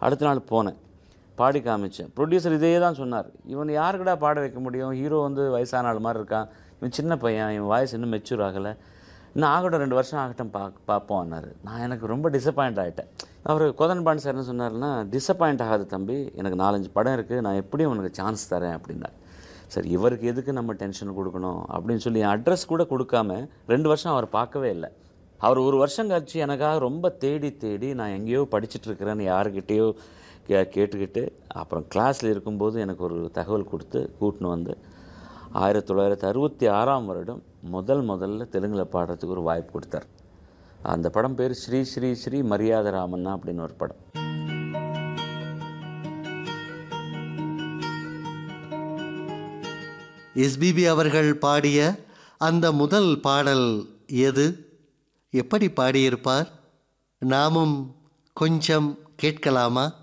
அடுத்த நாள் போனேன் பாடி காமிச்சேன் ப்ரொடியூசர் இதே தான் சொன்னார் இவன் யாருக்குடா பாட வைக்க முடியும் ஹீரோ வந்து வயசான ஆள் மாதிரி இருக்கான் இவன் சின்ன பையன் இவன் வாய்ஸ் இன்னும் மெச்சூர் ஆகலை இன்னும் ஆகட்டும் ரெண்டு வருஷம் ஆகட்டும் பா பார்ப்போம்னாரு நான் எனக்கு ரொம்ப டிசப்பாயிண்ட் ஆகிட்டேன் அவர் கோதன் பாண்டி சார் என்ன சொன்னார்னா டிசப்பாயிண்ட் ஆகாது தம்பி எனக்கு நாலஞ்சு படம் இருக்குது நான் எப்படியும் உனக்கு சான்ஸ் தரேன் அப்படின்னார் சரி இவருக்கு எதுக்கு நம்ம டென்ஷன் கொடுக்கணும் அப்படின்னு சொல்லி என் அட்ரஸ் கூட கொடுக்காம ரெண்டு வருஷம் அவர் பார்க்கவே இல்லை அவர் ஒரு வருஷம் கழிச்சு எனக்காக ரொம்ப தேடி தேடி நான் எங்கேயோ படிச்சுட்டு இருக்கிறேன்னு யாருக்கிட்டேயோ கே கேட்டுக்கிட்டு அப்புறம் கிளாஸில் இருக்கும்போது எனக்கு ஒரு தகவல் கொடுத்து கூட்டின்னு வந்து ஆயிரத்தி தொள்ளாயிரத்தி அறுபத்தி ஆறாம் வருடம் முதல் முதல்ல தெலுங்கில் பாடுறதுக்கு ஒரு வாய்ப்பு கொடுத்தார் அந்த படம் பேர் ஸ்ரீ ஸ்ரீ ஸ்ரீ மரியாத ராமண்ணா அப்படின்னு ஒரு படம் எஸ்பிபி அவர்கள் பாடிய அந்த முதல் பாடல் எது எப்படி பாடியிருப்பார் நாமும் கொஞ்சம் கேட்கலாமா